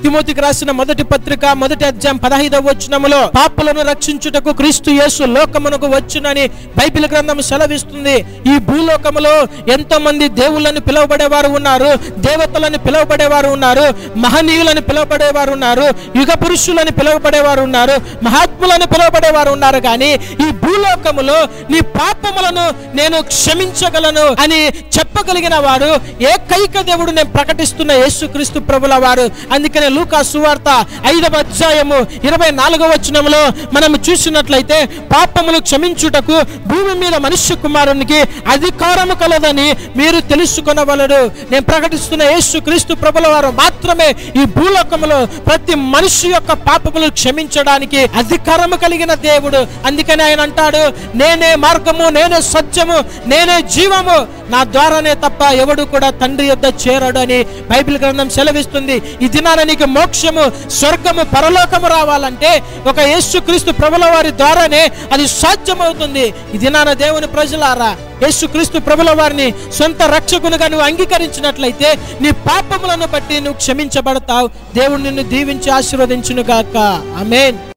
తిమోతికి రాసిన మొదటి పత్రిక మొదటి అధ్యాయం పదహైదవ వచనములో పాపులను రక్షించుటకు క్రీస్తు యేసు లోకమునకు వచ్చునని బైబిల్ గ్రంథం సెలవిస్తుంది ఈ భూలోకములో ఎంతో మంది దేవుళ్ళని పిలువబడేవారు ఉన్నారు దేవతలని పిలువబడేవారు ఉన్నారు మహనీయులని పిలువబడేవారు ఉన్నారు యుగ పురుషులని పిలువబడేవారు ఉన్నారు మహాత్ములని పిలువబడేవారు ఉన్నారు కానీ ఈ భూలోకములో నీ పాపములను నేను క్షమించగలను అని చెప్పగలిగిన వాడు ఏకైక దేవుడు నేను ప్రకటిస్తున్న యేసుక్రీస్తు ప్రభుల వారు అందుకనే లూకా సువార్త ఐదవ అధ్యాయము ఇరవై నాలుగవ వచనంలో మనం చూసినట్లయితే పాపములు క్షమించుటకు భూమి మీద మనుష్య కుమారునికి అధికారము కలదని మీరు తెలుసుకొనవలడు నేను ప్రకటిస్తున్న యేసు క్రీస్తు ప్రభుల వారు మాత్రమే ఈ భూలోకములో ప్రతి మనిషి యొక్క పాపములు క్షమించడానికి అధికారము కలిగిన దేవుడు అందుకని ఆయన అంటాడు నేనే మార్గము నేనే సత్యము నేనే జీవము నా ద్వారానే తప్ప ఎవడు కూడా తండ్రి యొద్ద చేరడు అని బైబిల్ గ్రంథం సెలవిస్తుంది ఈ దినాన నీకు మోక్షము స్వర్గము పరలోకము రావాలంటే ఒక యేసుక్రీస్తు ప్రభుల వారి ద్వారానే అది సాధ్యమవుతుంది ఈ దినాన దేవుని ప్రజలారా యేసుక్రీస్తు ప్రభుల వారిని సొంత రక్షకునిగా నువ్వు అంగీకరించినట్లయితే నీ పాపములను బట్టి నువ్వు క్షమించబడతావు దేవుడు నిన్ను దీవించి ఆశీర్వదించును గాక ఆమేన్